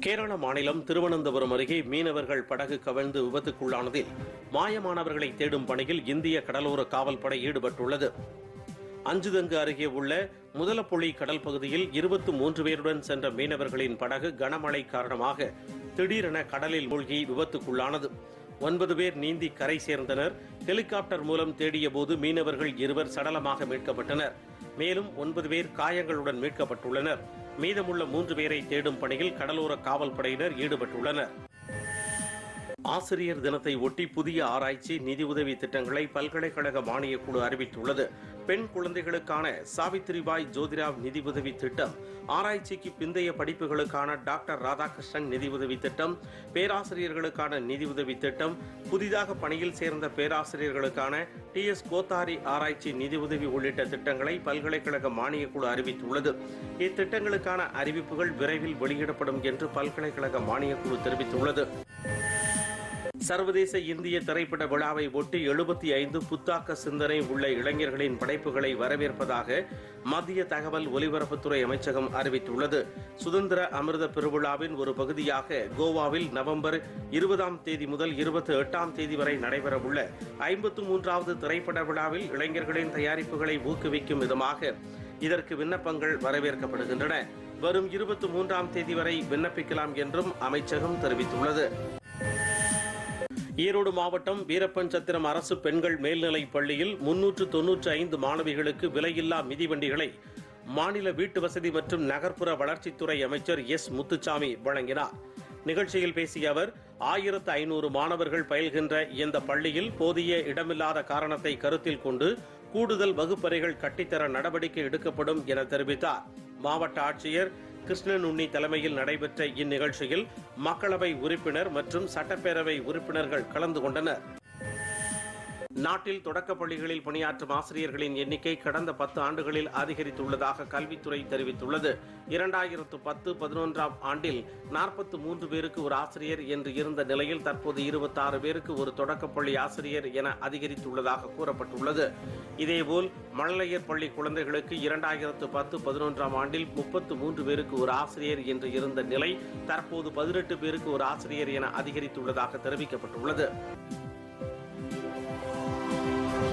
கேரள மாநிலம் திருவனந்தபுரம் அருகே மீனவர்கள் படகு கவிழ்ந்து விபத்துக்குள்ளானதில் மாயமானவர்களை தேடும் பணியில் இந்திய கடலோர காவல்படை ஈடுபட்டுள்ளது அஞ்சுதங்கு அருகே உள்ள முதலப்புழி கடல் பகுதியில் இருபத்தி மூன்று பேருடன் சென்ற மீனவர்களின் படகு கனமழை காரணமாக திடீரென கடலில் மூழ்கி விபத்துக்குள்ளானது ஒன்பது பேர் நீந்தி கரை சேர்ந்தனர் ஹெலிகாப்டர் மூலம் தேடிய போது மீனவர்கள் இருவர் சடலமாக மீட்கப்பட்டனர் மேலும் ஒன்பது பேர் காயங்களுடன் மீட்கப்பட்டுள்ளனர் மீதமுள்ள மூன்று பேரை தேடும் பணியில் கடலோர காவல்படையினர் ஈடுபட்டுள்ளனர் ஆசிரியர் தினத்தை ஒட்டி புதிய ஆராய்ச்சி நிதியுதவி திட்டங்களை பல்கலைக்கழக மானியக் குழு அறிவித்துள்ளது பெண் குழந்தைகளுக்கான சாவித்திரிபாய் ஜோதிராவ் நிதியுதவி திட்டம் ஆராய்ச்சிக்கு பிந்தைய படிப்புகளுக்கான டாக்டர் ராதாகிருஷ்ணன் நிதியுதவி திட்டம் பேராசிரியர்களுக்கான நிதியுதவி திட்டம் புதிதாக பணியில் சேர்ந்த பேராசிரியர்களுக்கான டி எஸ் கோத்தாரி ஆராய்ச்சி நிதியுதவி உள்ளிட்ட திட்டங்களை பல்கலைக்கழக மானியக் குழு அறிவித்துள்ளது இத்திட்டங்களுக்கான அறிவிப்புகள் விரைவில் வெளியிடப்படும் என்று பல்கலைக்கழக மானியக் குழு தெரிவித்துள்ளது சர்வதேச இந்திய திரைப்பட விழாவை ஒட்டி எழுபத்தி ஐந்து புத்தாக்க சிந்தனை உள்ள இளைஞர்களின் படைப்புகளை வரவேற்பதாக மத்திய தகவல் ஒலிபரப்புத்துறை அமைச்சகம் அறிவித்துள்ளது சுதந்திர அமிர்த பெருவிழாவின் ஒரு பகுதியாக கோவாவில் நவம்பர் இருபதாம் தேதி முதல் இருபத்தி எட்டாம் தேதி வரை நடைபெறவுள்ள ஐம்பத்து மூன்றாவது திரைப்பட விழாவில் இளைஞர்களின் தயாரிப்புகளை ஊக்குவிக்கும் விதமாக இதற்கு விண்ணப்பங்கள் வரவேற்கப்படுகின்றன வரும் இருபத்தி மூன்றாம் தேதி வரை விண்ணப்பிக்கலாம் என்றும் அமைச்சகம் தெரிவித்துள்ளது ஈரோடு மாவட்டம் வீரப்பஞ்சத்திரம் அரசு பெண்கள் மேல்நிலைப் பள்ளியில் முன்னூற்று தொன்னூற்று ஐந்து மாணவிகளுக்கு விலையில்லா மிதிவண்டிகளை மாநில வீட்டு வசதி மற்றும் நகர்ப்புற வளர்ச்சித்துறை அமைச்சர் எஸ் முத்துச்சாமி வழங்கினார் நிகழ்ச்சியில் பேசிய அவர் ஆயிரத்து ஐநூறு மாணவர்கள் பயில்கின்ற இந்த பள்ளியில் போதிய இடமில்லாத காரணத்தை கருத்தில் கொண்டு கூடுதல் வகுப்பறைகள் கட்டித்தர நடவடிக்கை எடுக்கப்படும் என தெரிவித்தார் மாவட்ட ஆட்சியர் கிருஷ்ணன் உண்ணி தலைமையில் நடைபெற்ற இந்நிகழ்ச்சியில் மக்களவை உறுப்பினர் மற்றும் சட்டப்பேரவை உறுப்பினர்கள் கலந்து கொண்டனர் நாட்டில் தொடக்கப் பள்ளிகளில் பணியாற்றும் ஆசிரியர்களின் எண்ணிக்கை கடந்த பத்து ஆண்டுகளில் அதிகரித்துள்ளதாக கல்வித்துறை தெரிவித்துள்ளது இரண்டாயிரத்து பத்து பதினொன்றாம் ஆண்டில் நாற்பத்து மூன்று பேருக்கு ஒரு ஆசிரியர் என்று இருந்த நிலையில் தற்போது இருபத்தாறு பேருக்கு ஒரு தொடக்கப் பள்ளி ஆசிரியர் என அதிகரித்துள்ளதாக கூறப்பட்டுள்ளது இதேபோல் மழலையர் பள்ளி குழந்தைகளுக்கு இரண்டாயிரத்து பத்து பதினொன்றாம் ஆண்டில் முப்பத்து மூன்று பேருக்கு ஒரு ஆசிரியர் என்று இருந்த நிலை தற்போது பதினெட்டு பேருக்கு ஒரு ஆசிரியர் என அதிகரித்துள்ளதாக தெரிவிக்கப்பட்டுள்ளது